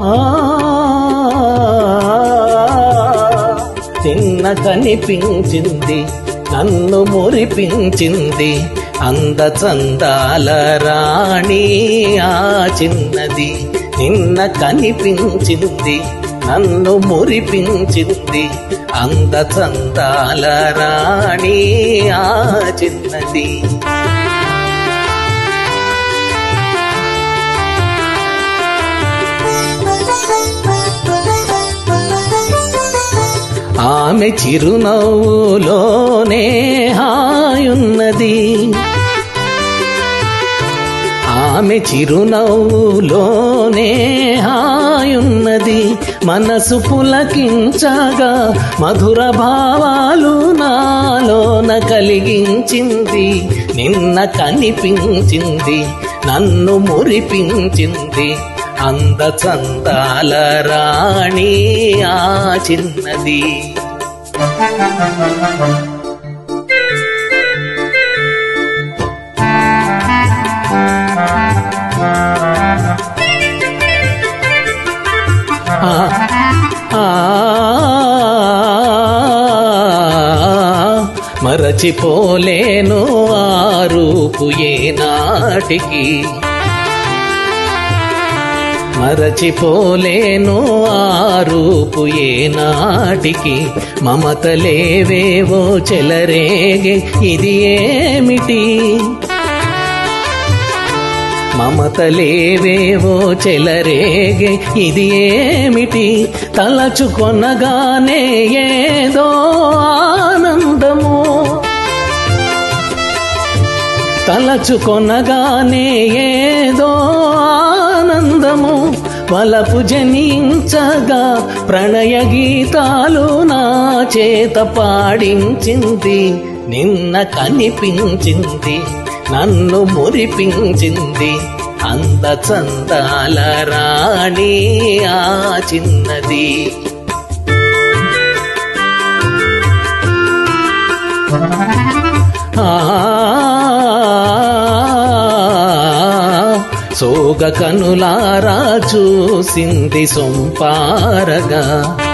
ఆ చిన్న కనిపించింది నన్ను మురిపించింది అంద చందాల రాణి ఆ చిన్నది నిన్న కనిపించింది నన్ను మురిపించింది అంద చందాల రాణి ఆ చిన్నది ఆమె చిరునవ్వులోనే హాయున్నది ఆమె చిరునవ్వులోనే హాయున్నది మనసు పులకించగా మధుర భావాలు నాలోన కలిగించింది నిన్న కనిపించింది నన్ను మురిపించింది అంద చందాల రాణి ఆ చిన్నది ఆ, ఆ, మరచిపోలేను ఆ రూపు ఏనాటికి మరచిపోలేను ఆ రూపు ఏనాటికి మమతలేవేవో చెలరేగే ఇది ఏమిటి మమతలేవేవో చెలరేగే ఇది ఏమిటి తలచుకొనగానే ఏదో ఆనందము తలచుకొనగానే ఏదో ఆనందము వలపు జనించగా ప్రణయ గీతాలు నా చేత పాడించింది నిన్న కనిపించింది నన్ను మురిపించింది అంద చందాల రాణి ఆ చిన్నది సోగ కనులారా చూసింది సొంపారగా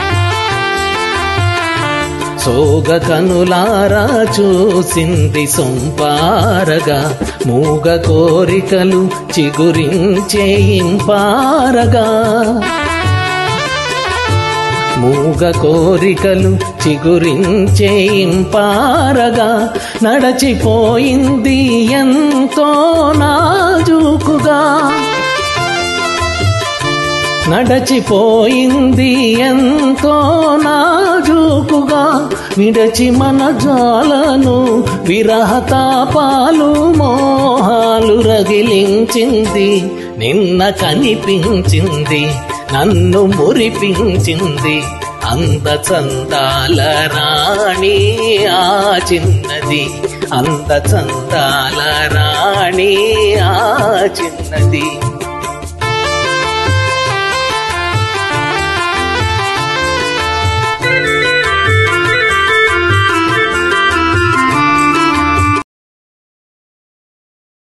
సోగ కనులారా చూసింది సొంపారగా మూగ కోరికలు చిగురించే ఇంపారగా మూగ కోరికలు చిగురించే ఇంపారగా నడచిపోయింది ఎంతో నాజూకుగా నడచిపోయింది ఎంతో నాజూకుగా విడచి మన జాలను విరహతాపాలు మోహాలు రగిలించింది నిన్న కనిపించింది నన్ను మురిపించింది అంద చందాల రాణి ఆ చిన్నది అంద చందాల రాణి ఆ చిన్నది